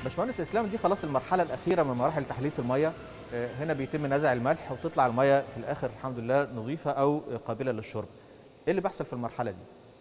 باشمهندس اسلام دي خلاص المرحله الاخيره من مراحل تحليه الميه آه، هنا بيتم نزع الملح وتطلع الميه في الاخر الحمد لله نظيفه او قابله للشرب ايه اللي بيحصل في المرحله دي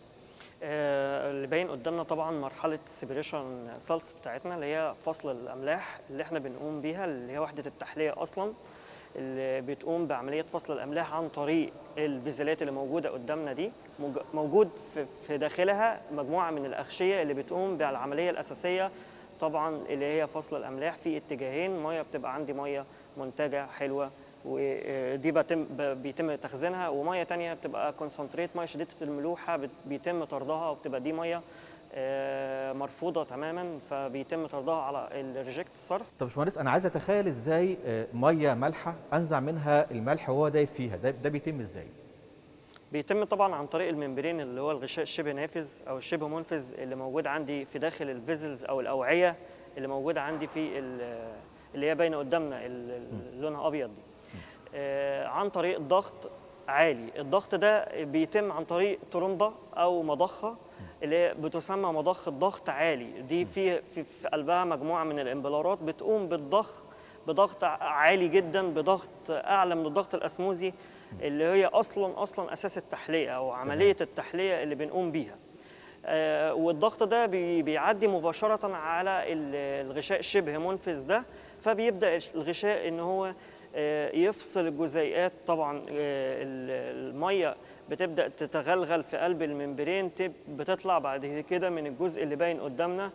آه، اللي باين قدامنا طبعا مرحله السيبريشن سالس بتاعتنا اللي هي فصل الاملاح اللي احنا بنقوم بيها اللي هي وحده التحليه اصلا اللي بتقوم بعمليه فصل الاملاح عن طريق الفيزلات اللي موجوده قدامنا دي موج- موجود في- في داخلها مجموعه من الاغشيه اللي بتقوم بالعمليه الاساسيه طبعا اللي هي فصل الاملاح في اتجاهين ميه بتبقى عندي ميه منتجه حلوه ودي بتم ب- بيتم تخزينها وميه تانية بتبقى كونسنتريت ميه شديده الملوحه بت- بيتم طردها وبتبقى دي ميه آه، مرفوضه تماما فبيتم طردها على الريجكت الصرف طب باشمهندس انا عايز اتخيل ازاي آه، ميه مالحه انزع منها الملح وهو دايب فيها ده, ده بيتم ازاي بيتم طبعا عن طريق الممبرين اللي هو الغشاء الشبه نافذ او الشبه منفذ اللي موجود عندي في داخل الفيزلز او الاوعيه اللي موجوده عندي في ال- اللي هي باينه قدامنا ال- ال- لونها ابيض دي آه، عن طريق ضغط عالي الضغط ده بيتم عن طريق ترمبه او مضخه اللي هي بتسمى مضخه ضغط عالي دي في في في قلبها مجموعه من الامبلارات بتقوم بالضخ بضغط عالي جدا بضغط اعلى من الضغط الاسموزي اللي هي اصلا اصلا اساس التحليه او عمليه التحليه اللي بنقوم بيها آه، والضغط ده بي- بيعدي مباشره على ال- الغشاء الشبه منفذ ده فبيبدا الش- الغشاء ان هو آه، يفصل الجزيئات طبعا آه، ال- الميه بتبدا تتغلغل في قلب الممبرين تب- بتطلع بعد كده من الجزء اللي باين قدامنا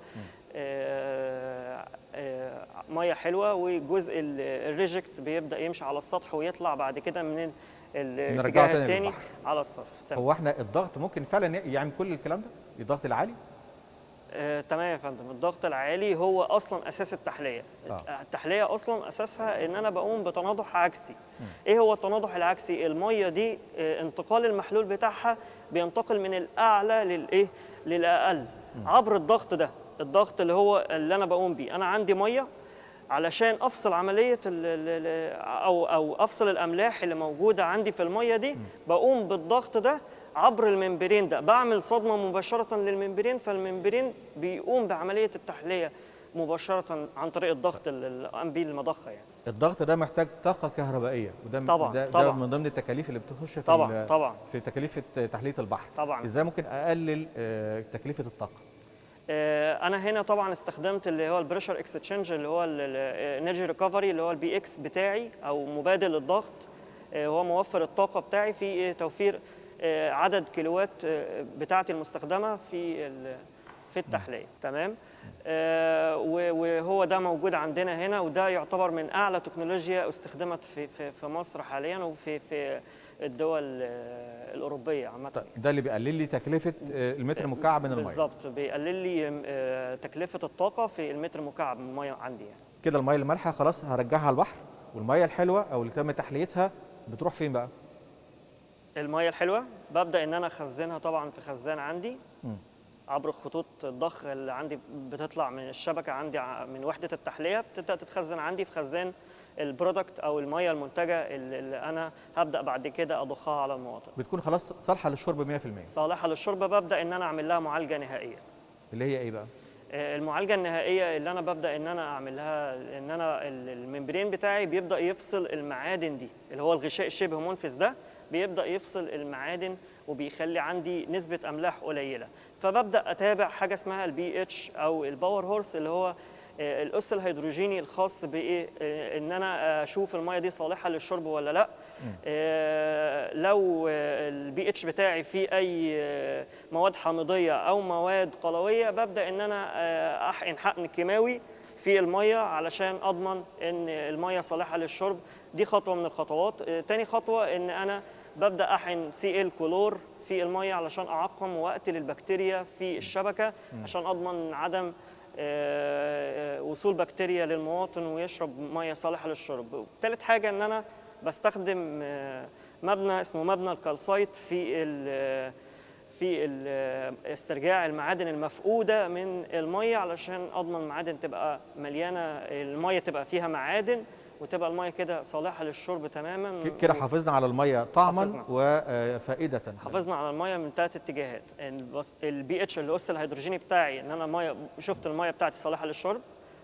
آه، آه، ميه حلوه والجزء ال- الريجكت بيبدا يمشي على السطح ويطلع بعد كده من ال- نرجعه الاتجاه تاني الثاني للبحر. على الصرف تمام. هو احنا الضغط ممكن فعلا يعمل كل الكلام ده الضغط العالي آه، تمام يا فندم الضغط العالي هو اصلا اساس التحليه آه. التحليه اصلا اساسها ان انا بقوم بتناضح عكسي ايه هو التناضح العكسي الميه دي آه، انتقال المحلول بتاعها بينتقل من الاعلى للايه للاقل عبر الضغط ده الضغط اللي هو اللي انا بقوم بيه انا عندي ميه علشان افصل عمليه ال ال ال او او افصل الاملاح اللي موجوده عندي في الميه دي بقوم بالضغط ده عبر الممبرين ده بعمل صدمه مباشره للممبرين فالممبرين بيقوم بعمليه التحليه مباشره عن طريق الضغط ال- اللي قام بيه المضخه يعني الضغط ده محتاج طاقه كهربائيه وده طبعاً، ده, ده طبعاً. من ضمن التكاليف اللي بتخش في طبعا ال- طبعا في تكاليف تحليه البحر طبعا ازاي ممكن اقلل آه، تكلفه الطاقه آه، انا هنا طبعا استخدمت اللي هو البريشر اكستشينج اللي هو الانرجي ريكفري اللي هو البي اكس بتاعي او مبادل الضغط آه، هو موفر الطاقه بتاعي في آه، توفير آه، عدد كيلوات آه، بتاعتي المستخدمه في ال- في التحليه تمام آه، و- وهو ده موجود عندنا هنا وده يعتبر من اعلى تكنولوجيا استخدمت في في في مصر حاليا وفي في الدول آه، الاوروبيه عامه طيب ده اللي بيقلل لي تكلفه آه، المتر المكعب من الميه بالظبط بيقلل لي آه، تكلفه الطاقه في المتر مكعب من الميه عندي يعني كده الميه المالحه خلاص هرجعها على البحر والميه الحلوه او اللي تم تحليتها بتروح فين بقى الميه الحلوه ببدا ان انا اخزنها طبعا في خزان عندي مم. عبر خطوط الضخ اللي عندي بتطلع من الشبكه عندي ع- من وحده التحليه بتبدا تتخزن عندي في خزان البرودكت او الميه المنتجه اللي اللي انا هبدا بعد كده اضخها على المواطن بتكون خلاص صالحه للشرب 100% صالحه للشرب ببدا ان انا اعمل لها معالجه نهائيه اللي هي ايه بقى آه، المعالجه النهائيه اللي انا ببدا ان انا اعمل لها ان انا ال- الممبرين بتاعي بيبدا يفصل المعادن دي اللي هو الغشاء الشبه منفذ ده بيبدا يفصل المعادن وبيخلي عندي نسبه املاح قليله فببدا اتابع حاجه اسمها البي اتش او الباور هورس اللي هو آه، الاس الهيدروجيني الخاص بايه آه، ان انا اشوف الميه دي صالحه للشرب ولا لا آه، لو البي اتش بتاعي فيه اي آه، مواد حامضيه او مواد قلويه ببدا ان انا آه، احقن حقن كيماوي في الميه علشان اضمن ان الميه صالحه للشرب دي خطوه من الخطوات آه، تاني خطوه ان انا ببدا احقن سي ال كلور في الميه علشان اعقم واقتل البكتيريا في الشبكه عشان اضمن عدم آه، آه، وصول بكتيريا للمواطن ويشرب ميه صالحه للشرب ثالث حاجه ان انا بستخدم آه، مبنى اسمه مبنى الكالسايت في ال- في ال- استرجاع المعادن المفقوده من الميه علشان اضمن المعادن تبقى مليانه الميه تبقى فيها معادن وتبقى الميه كده صالحه للشرب تماما ك- كده حافظنا على الميه طعما حافظنا. وفائده حافظنا على الميه من ثلاث اتجاهات البي اتش اللي اس الهيدروجيني بتاعي ان انا ميه شفت الميه بتاعتي صالحه للشرب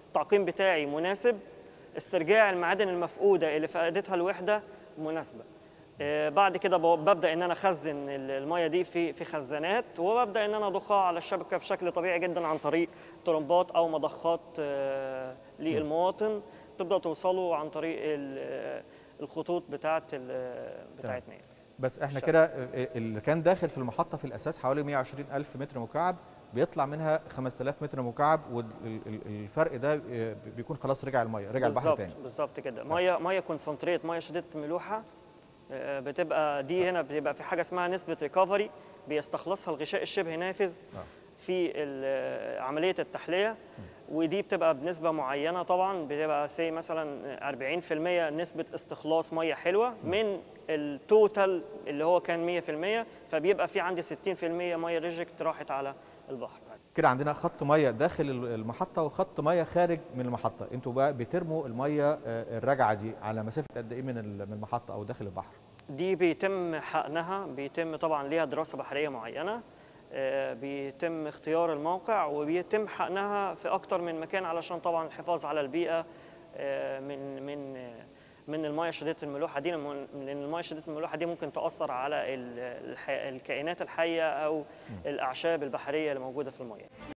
التعقيم بتاعي مناسب استرجاع المعادن المفقوده اللي فقدتها الوحده مناسبه آه، بعد كده ب- ببدا ان انا اخزن ال- الميه دي في في خزانات وببدا ان انا اضخها على الشبكه بشكل طبيعي جدا عن طريق طرمبات او مضخات آه، للمواطن تبدا توصلوا عن طريق ال- آه، الخطوط بتاعه ال- بتاعتنا يعني. بس احنا كده آه، اللي كان داخل في المحطه في الاساس حوالي 120 الف متر مكعب بيطلع منها 5000 متر مكعب والفرق ده آه، بيكون خلاص رجع الميه رجع البحر بالظبط تاني بالظبط كده ميه ميه كونسنتريت ميه شديده الملوحه آه، بتبقى دي هنا بتبقى في حاجه اسمها نسبه ريكفري بيستخلصها الغشاء الشبه نافذ آه. في ال- عمليه التحليه ودي بتبقى بنسبه معينه طبعا بتبقى سي مثلا 40% نسبه استخلاص ميه حلوه من التوتال اللي هو كان 100% فبيبقى في عندي 60% ميه ريجكت راحت على البحر كده عندنا خط ميه داخل المحطه وخط ميه خارج من المحطه انتوا بقى بترموا الميه آه، الراجعه دي على مسافه قد ايه من ال- من المحطه او داخل البحر دي بيتم حقنها بيتم طبعا ليها دراسه بحريه معينه آه، بيتم اختيار الموقع وبيتم حقنها في اكتر من مكان علشان طبعا الحفاظ على البيئه آه، من من آه، من المياه شديده الملوحه دي لأن لان المياه شديده الملوحه دي ممكن تاثر على ال- الح- الكائنات الحيه او الاعشاب البحريه اللي موجوده في المياه